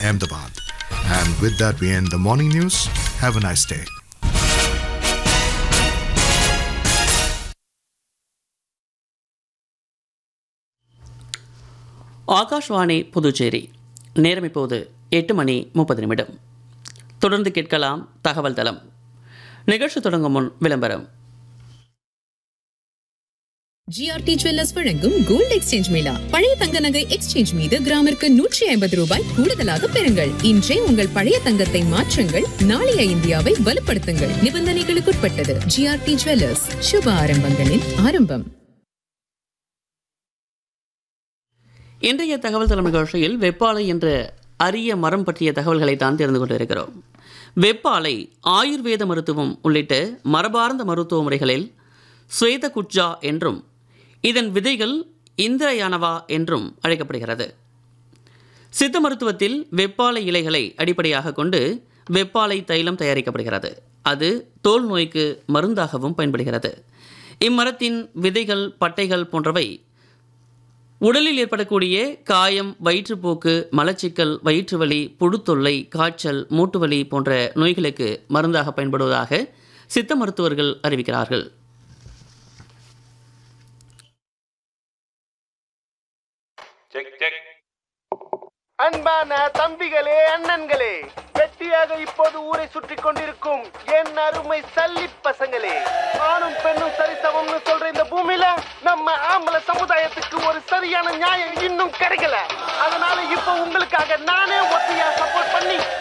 Ahmedabad. And with that, we end the morning news. Have a nice day. Akashvani Puducherry நேரம் இப்போது எட்டு மணி முப்பது நிமிடம் தொடர்ந்து கேட்கலாம் தகவல் தளம் நிகழ்ச்சி தொடங்கும் முன் விளம்பரம் ஜிஆர்டி ஜுவல்லர்ஸ் வழங்கும் கோல்ட் எக்ஸ்சேஞ்ச் மேளா பழைய தங்க நகை எக்ஸ்சேஞ்ச் மீது கிராமிற்கு நூற்றி ஐம்பது ரூபாய் கூடுதலாக பெறுங்கள் இன்றே உங்கள் பழைய தங்கத்தை மாற்றுங்கள் நாளைய இந்தியாவை வலுப்படுத்துங்கள் நிபந்தனைகளுக்குட்பட்டது ஜிஆர்டி ஜுவல்லர்ஸ் சுப ஆரம்பங்களின் ஆரம்பம் இன்றைய தகவல் தளம் நிகழ்ச்சியில் வெப்பாலை என்ற அரிய மரம் பற்றிய தகவல்களை தான் தெரிந்து கொண்டிருக்கிறோம் வெப்பாலை ஆயுர்வேத மருத்துவம் உள்ளிட்ட மரபார்ந்த மருத்துவ முறைகளில் ஸ்வேத குட்ஜா என்றும் இதன் விதைகள் இந்திரயானவா என்றும் அழைக்கப்படுகிறது சித்த மருத்துவத்தில் வெப்பாலை இலைகளை அடிப்படையாக கொண்டு வெப்பாலை தைலம் தயாரிக்கப்படுகிறது அது தோல் நோய்க்கு மருந்தாகவும் பயன்படுகிறது இம்மரத்தின் விதைகள் பட்டைகள் போன்றவை உடலில் ஏற்படக்கூடிய காயம் வயிற்றுப்போக்கு மலச்சிக்கல் வயிற்று வலி புழுத்தொல்லை காய்ச்சல் மூட்டுவலி போன்ற நோய்களுக்கு மருந்தாக பயன்படுவதாக சித்த மருத்துவர்கள் அறிவிக்கிறார்கள் செக் செக் அன்பான தம்பிகளே அண்ணன்களே வெட்டியாக இப்போது ஊரை சுற்றி கொண்டிருக்கும் என் அருமை சல்லி பசங்களே ஆணும் பெண்ணும் சரிசமம்னு சொல்ற இந்த பூமியில நம்ம ஆம்பளை சமுதாயத்துக்கு ஒரு சரியான நியாயம் இன்னும் கிடைக்கல அதனால இப்ப உங்களுக்காக நானே ஒத்தையா சப்போர்ட் பண்ணி